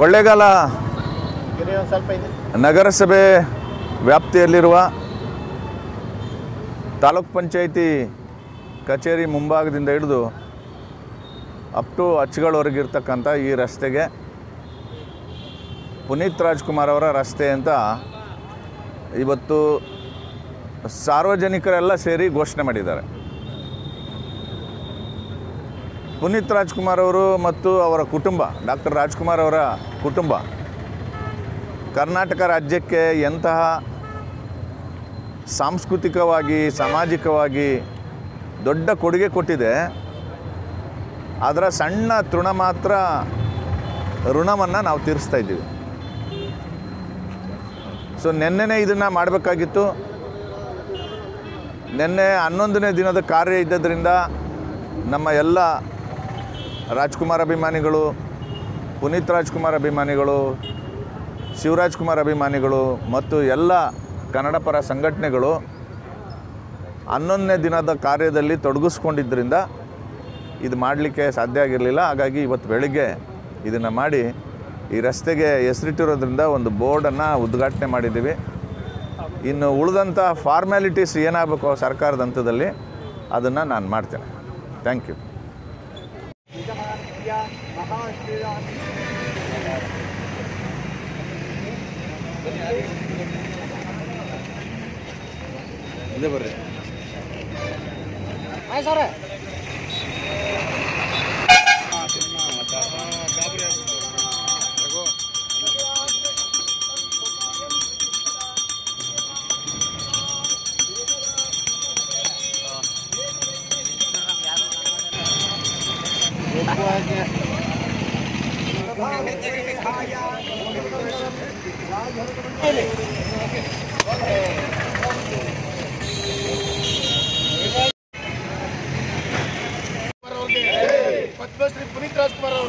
ಕೊಳ್ಳೇಗಾಲ ಗಿರಿ ಒಂದು ಸ್ವಲ್ಪ ಇದೆ ನಗರಸಭೆ ವ್ಯಾಪ್ತಿಯಲ್ಲಿರುವ ತಾಲೂಕ್ ಪಂಚಾಯಿತಿ ಕಚೇರಿ ಮುಂಭಾಗದಿಂದ ಹಿಡಿದು ಅಪ್ ಟು ಅಚ್ಚುಗಳವರೆಗಿರ್ತಕ್ಕಂಥ ಈ ರಸ್ತೆಗೆ ಪುನೀತ್ ರಾಜ್ಕುಮಾರ್ ಅವರ ರಸ್ತೆ ಅಂತ ಇವತ್ತು ಸಾರ್ವಜನಿಕರೆಲ್ಲ ಸೇರಿ ಘೋಷಣೆ ಮಾಡಿದ್ದಾರೆ ಪುನೀತ್ ರಾಜ್ಕುಮಾರ್ ಅವರು ಮತ್ತು ಅವರ ಕುಟುಂಬ ಡಾಕ್ಟರ್ ರಾಜ್ಕುಮಾರ್ ಅವರ ಕುಟುಂಬ ಕರ್ನಾಟಕ ರಾಜ್ಯಕ್ಕೆ ಎಂತಹ ಸಾಂಸ್ಕೃತಿಕವಾಗಿ ಸಾಮಾಜಿಕವಾಗಿ ದೊಡ್ಡ ಕೊಡುಗೆ ಕೊಟ್ಟಿದೆ ಅದರ ಸಣ್ಣ ತೃಣ ಮಾತ್ರ ಋಣವನ್ನು ನಾವು ತೀರಿಸ್ತಾ ಇದ್ದೀವಿ ಸೊ ನಿನ್ನೆನೇ ಇದನ್ನು ಮಾಡಬೇಕಾಗಿತ್ತು ನಿನ್ನೆ ಹನ್ನೊಂದನೇ ದಿನದ ಕಾರ್ಯ ಇದ್ದದ್ರಿಂದ ನಮ್ಮ ಎಲ್ಲ ರಾಜ್ಕುಮಾರ್ ಅಭಿಮಾನಿಗಳು ಪುನೀತ್ ರಾಜ್ಕುಮಾರ್ ಅಭಿಮಾನಿಗಳು ಶಿವರಾಜ್ ಕುಮಾರ್ ಅಭಿಮಾನಿಗಳು ಮತ್ತು ಎಲ್ಲ ಕನ್ನಡ ಪರ ಸಂಘಟನೆಗಳು ಹನ್ನೊಂದನೇ ದಿನದ ಕಾರ್ಯದಲ್ಲಿ ತೊಡಗಿಸ್ಕೊಂಡಿದ್ದರಿಂದ ಇದು ಮಾಡಲಿಕ್ಕೆ ಸಾಧ್ಯ ಆಗಿರಲಿಲ್ಲ ಹಾಗಾಗಿ ಇವತ್ತು ಬೆಳಿಗ್ಗೆ ಇದನ್ನು ಮಾಡಿ ಈ ರಸ್ತೆಗೆ ಹೆಸರಿಟ್ಟಿರೋದ್ರಿಂದ ಒಂದು ಬೋರ್ಡನ್ನು ಉದ್ಘಾಟನೆ ಮಾಡಿದ್ದೀವಿ ಇನ್ನು ಉಳಿದಂಥ ಫಾರ್ಮ್ಯಾಲಿಟೀಸ್ ಏನಾಗಬೇಕು ಸರ್ಕಾರದ ಹಂತದಲ್ಲಿ ಅದನ್ನು ನಾನು ಮಾಡ್ತೇನೆ ಥ್ಯಾಂಕ್ ಯು ಇದೇ ಬರ್ರಿ ಆಯ್ತು ಸರ್ ಪದ್ಮಶ್ರೀ ಪುನೀತ್ ರಾಜ್ಕುಮಾರ್